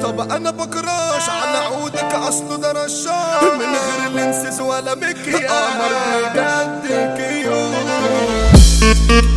طب انا بكراش على عودك اصله ده رشاش من غير لنسز ولا مكياج قمر بجد كيوت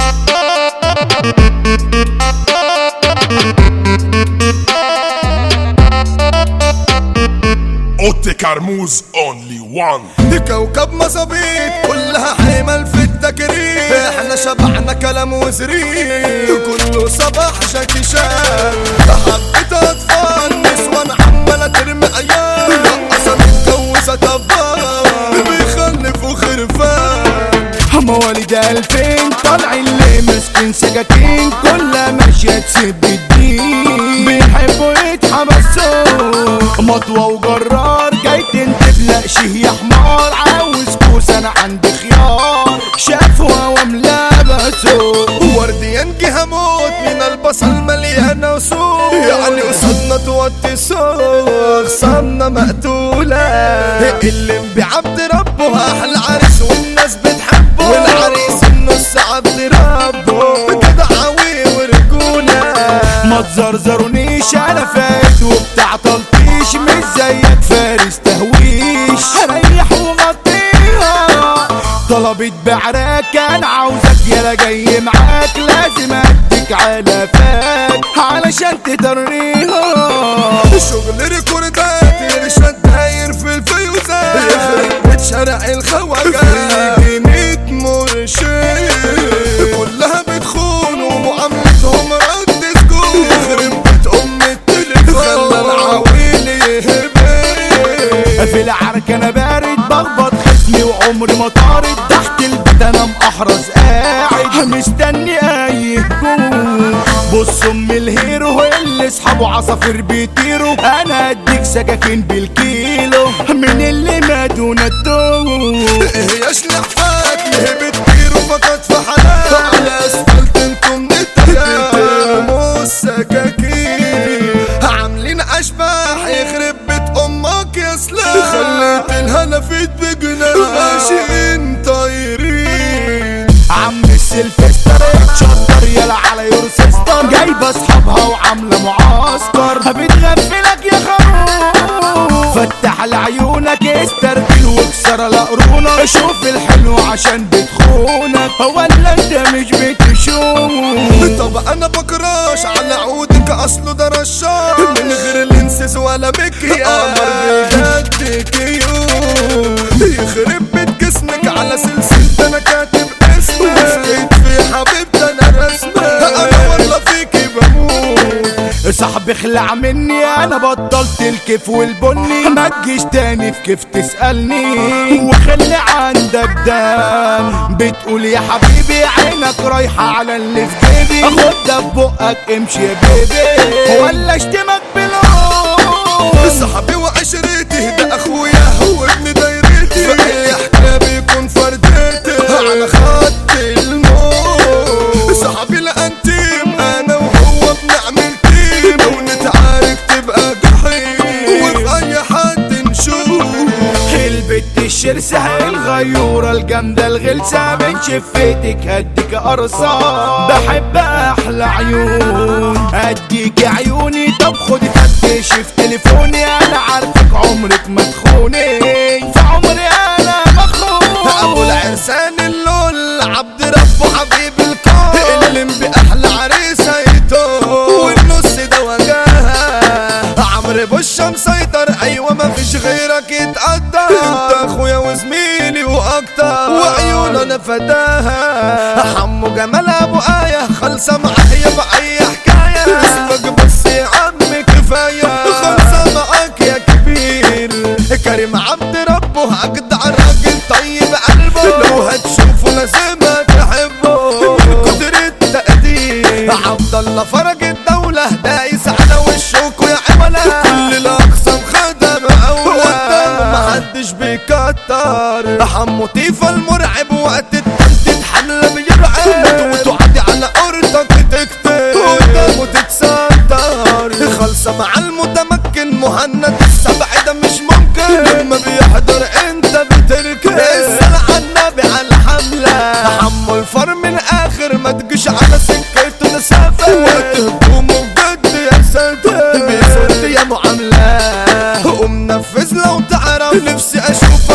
اوتي كرموز اونلي وان دي كوكب مظابيط كلها حمل في التكريم احنا شبعنا كلام وزريب كله صباح جاكي شان حبيت اطفال نسوان عمالة ترمي عيال رقصة متجوزة طبال بيخلفوا خرفان مواليد الفين طالعين لي مسكين سكاكين كلها ماشية تسب الدين بيحبوا يتحبسوا مطوة وجرار جاي تنتف لا شيه يا حمار عاوز كوس انا عندي خيار شافوا وملابسوا ورديان جه موت من البصل مليانة وسوق يعني قصادنا توطي سوق خصامنا مقتولة اللي بعبد ربه أحلى عريس والناس بتحبه والعريس النص عبد ربه جدعاوي ورجولة ما تزرزرونيش انا فات وبتاع تلطيش مش زيك فارس تهويش هريح وغطيها طلبت بعراك انا عاوزك يلا جاي معاك لازم اديك على فاك علشان تطريها شغل ريكوردات ارشاد داير في الفيوزات يخرب بيت شارع الخواجات ميت مرشد كلها بتخون ومعاملتهم رد سكون يخرب بيت ام التليفون خلى العويل يهبل في العرك انا بارد بخبط خصمي وعمري ما طارد تحت البيت انا محرز قاعد مستني اي هجوم بص ام الهيرو اللي اصحابه عصافير بيطيروا انا اديك سكاكين بالكيلو من اللي ما دون الدوم هي شلحات ليه بتطيروا فقط في حالات على اسفلت انتم نتهموا السكاكين عاملين اشباح يخرب بيت امك يا سلاح خليت الهلفت بجناح ماشيين طايرين عم السلفستر اتشطر يلا على يور سيستر جايبه اصحابها وعامله معسكر بتغفلك يا خروف فتح لعيونك استرجل واكسر القرونك شوف الحلو عشان بتخونك ولا انت مش بتشوف طب انا بكراش على عودك اصله ده رشاش من غير لنسز ولا مكياج قمر بجد كيوت يخرب بيت جسمك على سلسلة انا كاتب اسمك مسكت في حبيبتي انا رسمك انا والله فيكي بموت صاحبي خلع مني انا بطلت الكيف والبني ما تجيش تاني في كيف تسألني وخلي عندك دم بتقول يا حبيبي عينك رايحة على اللي في جيبي خد ده في بقك امشي يا بيبي ولا اشتمك بلون صاحبي وعشرتي ده اخويا هو ابن دايرتي في اي حكايه بيكون فردتي على خط الموت صاحبي لا انتيم انا وهو بنعمل تيم ونتعارك تبقى جحيم وفي اي حد نشوف البت الشرسة الغيورة الجامدة الغلسة من شفتك هديك قرصة بحب احلى عيون اديك عيوني طب خدي فتشي في تليفوني انا عارفك عمرك ما تخوني في عمري انا مخون ابو العرسان اللول عبد ربه حبيب الكون اللي باحلى عريسه يتوه والنص ده وجاها عمرو بوشة مسيطر ايوه ما فيش غيرك يتقدر انت اخويا وزميلي واكتر وعيونه انا فداها حمو جمال ابو ايه خلصه معايا باي حكايه اسمك بس يا عم كفايه خلصه معاك يا كبير كريم عبد ربه اجدع راجل طيب قلبه لو هتشوفه لازم تحبه من كتر التقدير عبد الله فرج الدولة دايس على وشك يا عملاء كل الاقسام خدم اولى قدامه محدش بيكتر حمو طيفة المرعب وقت التنتيت حملة بيرعب وتعدي على قرطك تكتب قدامه تتستر خالصة مع المتمكن مهند السبع ده مش ممكن لما بيحضر انت بتركب اسأل عن النبي على الحملة حمو الفر من اخر ما تجيش على سكته نسافة وقت هجومه بجد يا ساتر بيصد يا معلم لو تعرف نفسي اشوف